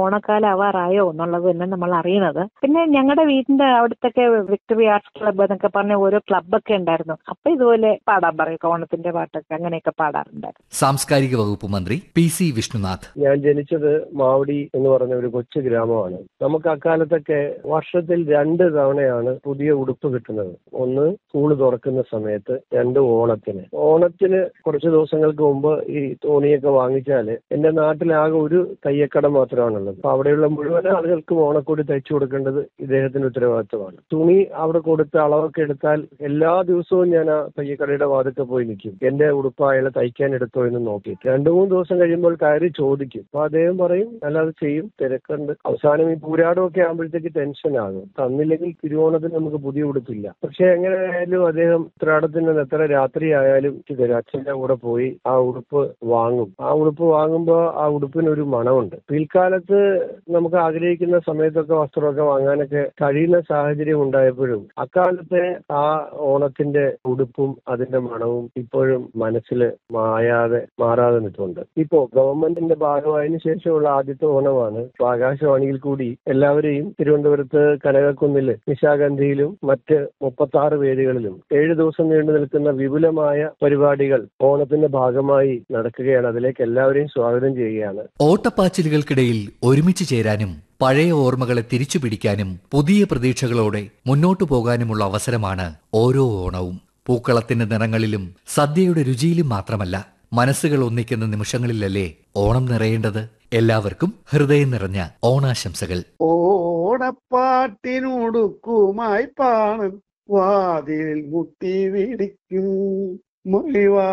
ഓണക്കാലം ആവാറായോ എന്നുള്ളത് തന്നെ നമ്മൾ അറിയണത് പിന്നെ ഞങ്ങളുടെ വീടിന്റെ അവിടുത്തൊക്കെ വിക്ടറി ആർട്സ് ക്ലബ്ബ് എന്നൊക്കെ പറഞ്ഞ ഓരോ ക്ലബ്ബൊക്കെ ഉണ്ടായിരുന്നു അപ്പൊ ഇതുപോലെ പാടാൻ പറയും ഓണത്തിന്റെ പാട്ടൊക്കെ അങ്ങനെയൊക്കെ പാടാറുണ്ടായിരുന്നു സാംസ്കാരിക വകുപ്പ് മന്ത്രി പി സി വിഷ്ണുനാഥ് ഞാൻ ജനിച്ചത് മാവടി എന്ന് പറഞ്ഞ ഒരു കൊച്ചു ഗ്രാമമാണ് നമുക്ക് അക്കാലത്തൊക്കെ വർഷത്തിൽ രണ്ട് തവണയാണ് പുതിയ ഉടുപ്പ് കിട്ടുന്നത് ഒന്ന് സ്കൂൾ തുറക്കുന്ന സമയത്ത് രണ്ട് ഓണത്തിന് ഓണത്തിന് കുറച്ച് ദിവസങ്ങൾക്ക് മുമ്പ് ഈ തോണിയൊക്കെ വാങ്ങിച്ചാല് എന്റെ നാട്ടിലാകെ ഒരു തയ്യക്കട മാത്രമാണുള്ളത് അപ്പൊ അവിടെയുള്ള മുഴുവൻ ആളുകൾക്കും ഓണക്കോടി തയ്ച്ചു കൊടുക്കേണ്ടത് ഇദ്ദേഹത്തിന്റെ ഉത്തരവാദിത്വമാണ് തുണി അവിടെ കൊടുത്ത് അളവൊക്കെ എടുത്താൽ എല്ലാ ദിവസവും ഞാൻ ആ തയ്യക്കടയുടെ വാതൊക്കെ പോയി നിൽക്കും എന്റെ ഉടുപ്പ് അയാൾ തയ്ക്കാൻ എടുത്തോ എന്ന് നോക്കി രണ്ടു മൂന്ന് ദിവസം കഴിയുമ്പോൾ കയറി ചോദിക്കും അപ്പൊ അദ്ദേഹം പറയും അല്ലാതെ ചെയ്യും തിരക്കുണ്ട് അവസാനം ഈ പൂരാടമൊക്കെ ആകുമ്പോഴത്തേക്ക് ടെൻഷൻ ആകും തന്നില്ലെങ്കിൽ തിരുവോണത്തിന് നമുക്ക് പുതിയ ഉടുപ്പില്ല പക്ഷെ എങ്ങനെയായാലും അദ്ദേഹം ഉത്രാടത്തിന് എത്ര രാത്രി ആയാലും തരും അച്ഛന്റെ കൂടെ പോയി ആ ഉടുപ്പ് വാങ്ങും ആ ഉടുപ്പ് വാങ്ങുമ്പോൾ ആ ഉടുപ്പിന് ഒരു മണമുണ്ട് പിൽക്കാലത്ത് നമുക്ക് ആഗ്രഹിക്കുന്ന സമയത്തൊക്കെ വസ്ത്രമൊക്കെ വാങ്ങാനൊക്കെ കഴിയുന്ന സാഹചര്യം ഉണ്ടായപ്പോഴും അക്കാലത്തെ ആ ഓണത്തിന്റെ ഉടുപ്പും അതിന്റെ മണവും ഇപ്പോഴും മനസ്സിൽ മായാതെ മാറാതെ നിൽക്കുന്നുണ്ട് ഇപ്പോ ഗവൺമെന്റിന്റെ ഭാഗമായതിനു ശേഷമുള്ള ആദ്യത്തെ ഓണമാണ് ഇപ്പൊ ആകാശവാണിയിൽ കൂടി എല്ലാവരെയും തിരുവനന്തപുരത്ത് കനകക്കുന്നില് നിശാഗന്ധിയിലും മറ്റ് മുപ്പത്തി ആറ് വേദികളിലും ഏഴ് ദിവസം നീണ്ടു നിൽക്കുന്ന വിപുലമായ പരിപാടികൾ ഓണത്തിന്റെ ഭാഗമായി നടക്കുകയാണ് അതിലേക്ക് എല്ലാവരെയും സ്വാഗതം ചെയ്യുകയാണ് ഓട്ടപ്പാച്ചിലുകൾക്കിടയിൽ ഒരുമിച്ച് ചേരാനും പഴയ ഓർമ്മകളെ തിരിച്ചു പിടിക്കാനും പുതിയ പ്രതീക്ഷകളോടെ മുന്നോട്ടു പോകാനുമുള്ള അവസരമാണ് ഓരോ ഓണവും പൂക്കളത്തിന്റെ നിറങ്ങളിലും സദ്യയുടെ രുചിയിലും മാത്രമല്ല മനസ്സുകൾ ഒന്നിക്കുന്ന നിമിഷങ്ങളിലല്ലേ ഓണം നിറയേണ്ടത് എല്ലാവർക്കും ഹൃദയം നിറഞ്ഞ ഓണാശംസകൾ ഓണപ്പാട്ടിനൊടുക്കുമായി പാണൻ വാതിൽ മുട്ടി വിളിക്കും മൊഴിവാ